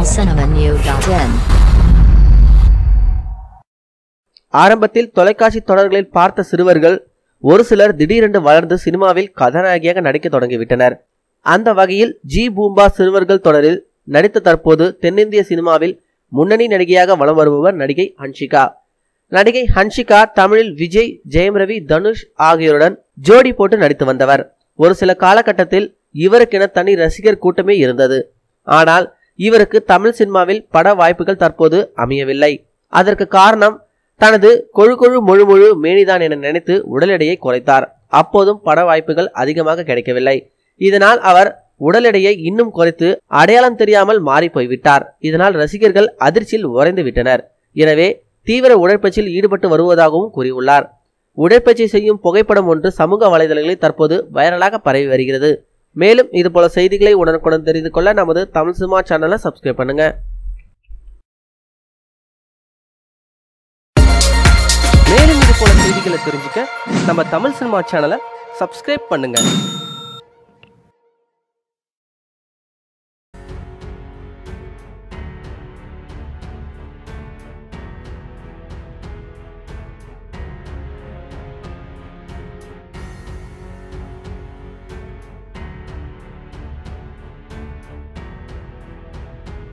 cinemanew.in ஆரம்பத்தில் தொலைக்காட்சி தொடர்களில் பார்த்த சிறுவர்கள் ஒரு சிலர் திடீரென்று வளர்ந்து சினிமாவில் கதாநாயகியாக நடிக்க தொடங்கிவிட்டனர் அந்த வகையில் ஜி பூம்பா சிறுவர்கள் தொடரில் நடித்த தற்போது தென்னிந்திய சினிமாவில் முன்னணி நடிகையாக வலம் வருபவர் நடிகை ஹன்ஷிகா நடிகை ஹன்ஷிகா தமிழில் விஜய் ஜெயம் ரவி தனுஷ் ஆகியோருடன் ஜோடி போட்டு நடித்து வந்தவர் ஒரு சில காலகட்டத்தில் இவருக்கென தனி ரசிகர் கூட்டமே இருந்தது ஆனால் இவருக்கு தமிழ் சினிமாவில் பட வாய்ப்புகள் தற்போது அமையவில்லை அதற்கு காரணம் தனது கொழு கொழு முழு முழு மேனிதான் என நினைத்து உடல் எடையை குறைத்தார் அப்போதும் பட வாய்ப்புகள் அதிகமாக கிடைக்கவில்லை இதனால் அவர் உடல் எடையை இன்னும் குறைத்து அடையாளம் தெரியாமல் மாறி போய்விட்டார் இதனால் ரசிகர்கள் அதிர்ச்சியில் உறைந்து விட்டனர் எனவே தீவிர உடற்பயிற்சியில் ஈடுபட்டு வருவதாகவும் கூறியுள்ளார் உடற்பயிற்சி செய்யும் புகைப்படம் ஒன்று சமூக வலைதளங்களில் தற்போது வைரலாக பரவி வருகிறது மேலும் இதுபோல செய்திகளை உடனுக்குடன் தெரிந்து கொள்ள நமது தமிழ் சினிமா சேனலை சப்ஸ்கிரைப் பண்ணுங்க மேலும் இது போல செய்திகளை தெரிஞ்சுக்க நம்ம தமிழ் சினிமா சேனலை சப்ஸ்கிரைப் பண்ணுங்க